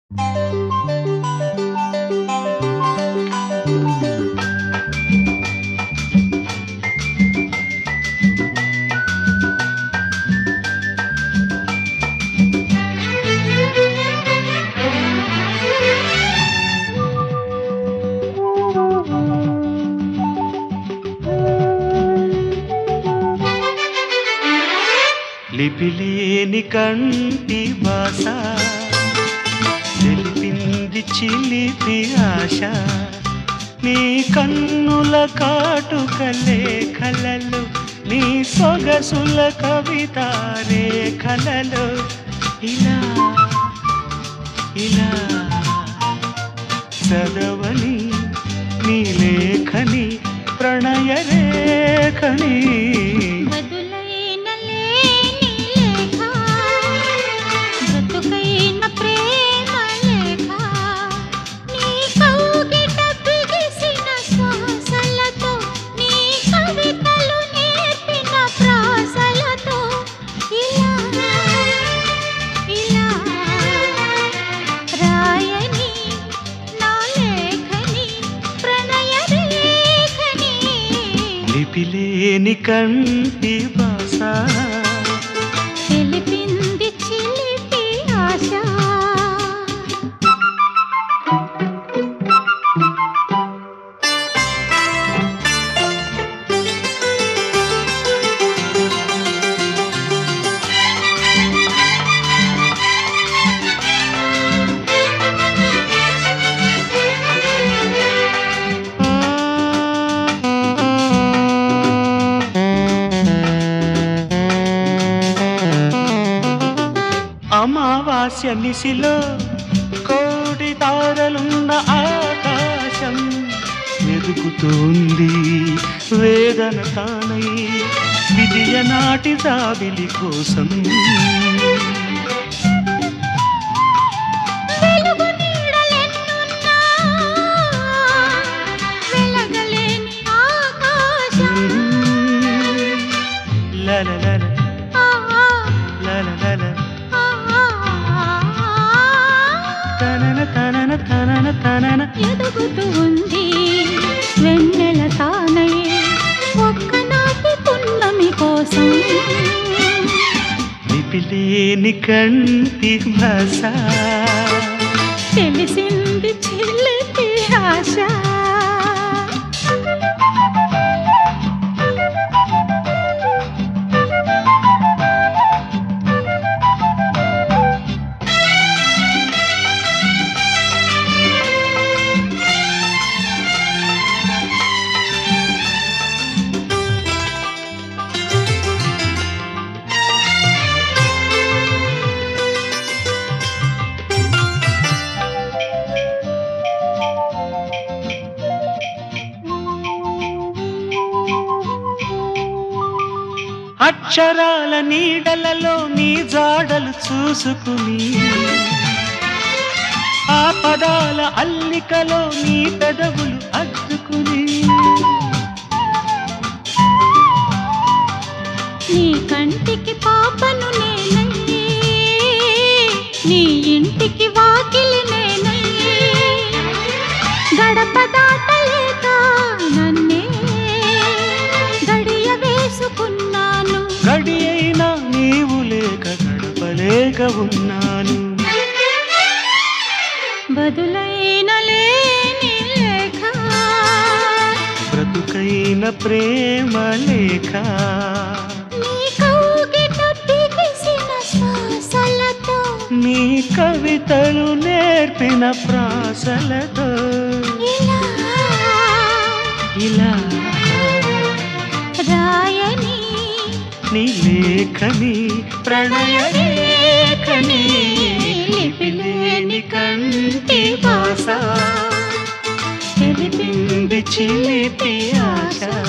లిపిలేని కంటి బాస తెలిపింది చిలిపి ఆశ నీ కన్నుల కాటుక లేఖలలో నీ సొగసుల కవిత రేఖలలో ఇలా ఇలా చదవని నీ లేఖని ప్రణయ రేఖని బదులైన లేని లేఖ బ్రతుకైన ప్రేమ లేఖ నీ కౌగిట బిగిసిన శ్వాసలతో నీ కవితలు నేర్పిన ప్రాసలతో ఇలా ఇలా రాయని నా లేఖని ప్రణయ రేఖని లిపిలేని కంటి బాస తెలిపింది చిలిపి ఆశ అమావాస్య నిశిలో కోటి తారలున్న ఆకాశం వెతుకుతోంది వేదన తానై విజయ నాటి జాబిలి కోసం వెలుగు నీడలెన్నున్నా వెలగలేని ఆకాశం లలలల ఆ, లలలల ఆ, ఆ, తనన తనన తనన తనన ఎదుగుతూ ఉంది వెన్నెల తానై ఒక్కనాటి పున్నమి కోసం లిపిలేని కంటి భాష తెలిసింది చిలిపి ఆశ అక్షరాల నీడలలో నీ జాడలు చూసుకుని ఆ పదాల అల్లికలో నీ పెదవులు అద్దుకుని నీ కంటికి పాపను నేనయ్యే నీ ఇంటికి వాకిలి నేనయ్యే గడప దాటలేక నన్నే గడియ వేసుకున్నాను గడి అయినా నీవు లేక గడపలేక ఉన్నాను బదులైన లేని లేఖ బ్రతుకైన ప్రేమ లేఖ నీ కౌగిట బిగిసిన శ్వాసలతో నీ కవితలు నేర్పిన ప్రాసలతో ఇలా ఇలా రాయని నీ లేఖని ప్రణయ లేఖని లిపిలేని కంటి భాష తెలిపింది చిలిపి ఆశ